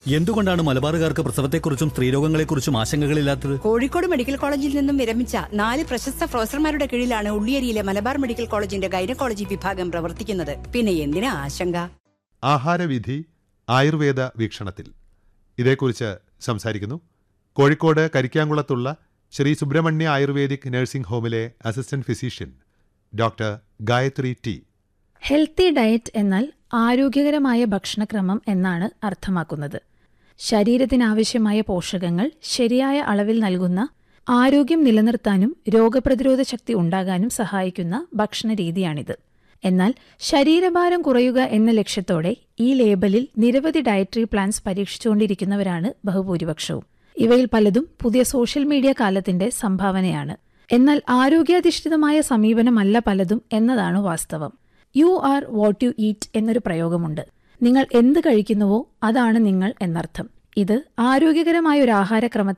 എന്തുകൊണ്ടാണ് മലബാറുകാർക്ക് പ്രസവത്തെക്കുറിച്ചും സ്ത്രീരോഗങ്ങളെക്കുറിച്ചും ആശങ്കകളില്ലാത്തത് കോഴിക്കോട് മെഡിക്കൽ കോളേജിൽ നിന്നും വിരമിച്ച നാല് പ്രശസ്ത പ്രൊഫസർമാരുടെ കീഴിലാണ് ഉള്ളിയേരിയിലെ മലബാർ മെഡിക്കൽ കോളേജിന്റെ ഗൈനക്കോളജി വിഭാഗം പ്രവർത്തിക്കുന്നത് പിന്നെ എന്തിനാ ആശങ്ക ആഹാരവിധി ആയുർവേദ വീക്ഷണത്തിൽ ഇതേക്കുറിച്ച് സംസാരിക്കുന്നു കോഴിക്കോട് കരിക്കാങ്കുളത്തുള്ള ശ്രീ സുബ്രഹ്മണ്യ ആയുർവേദിക് നഴ്സിംഗ് ഹോമിലെ assistant physician doctor Gayathri T healthy diet എന്നാൽ ആരോഗ്യകരമായ ഭക്ഷണക്രമം എന്നാണ് അർത്ഥമാക്കുന്നത് ശരീരത്തിനാവശ്യമായ പോഷകങ്ങൾ ശരിയായ അളവിൽ നൽകുന്ന ആരോഗ്യം നിലനിർത്താനും രോഗപ്രതിരോധ ശക്തി ഉണ്ടാകാനും സഹായിക്കുന്ന ഭക്ഷണരീതിയാണിത് എന്നാൽ ശരീരഭാരം കുറയുക എന്ന ലക്ഷ്യത്തോടെ ഈ ലേബലിൽ നിരവധി ഡയറ്ററി പ്ലാൻസ് പരീക്ഷിച്ചുകൊണ്ടിരിക്കുന്നവരാണ് ബഹുഭൂരിപക്ഷവും ഇവയിൽ പലതും പുതിയ സോഷ്യൽ മീഡിയ കാലത്തിന്റെ സംഭാവനയാണ് എന്നാൽ ആരോഗ്യാധിഷ്ഠിതമായ സമീപനമല്ല പലതും എന്നതാണ് വാസ്തവം you are what you eat എന്നൊരു പ്രയോഗമുണ്ട് നിങ്ങൾ എന്ത് കഴിക്കുന്നുവോ അതാണ് നിങ്ങൾ എന്നർത്ഥം ഇത് ആരോഗ്യകരമായ ഒരു ആഹാരക്രമത്തെ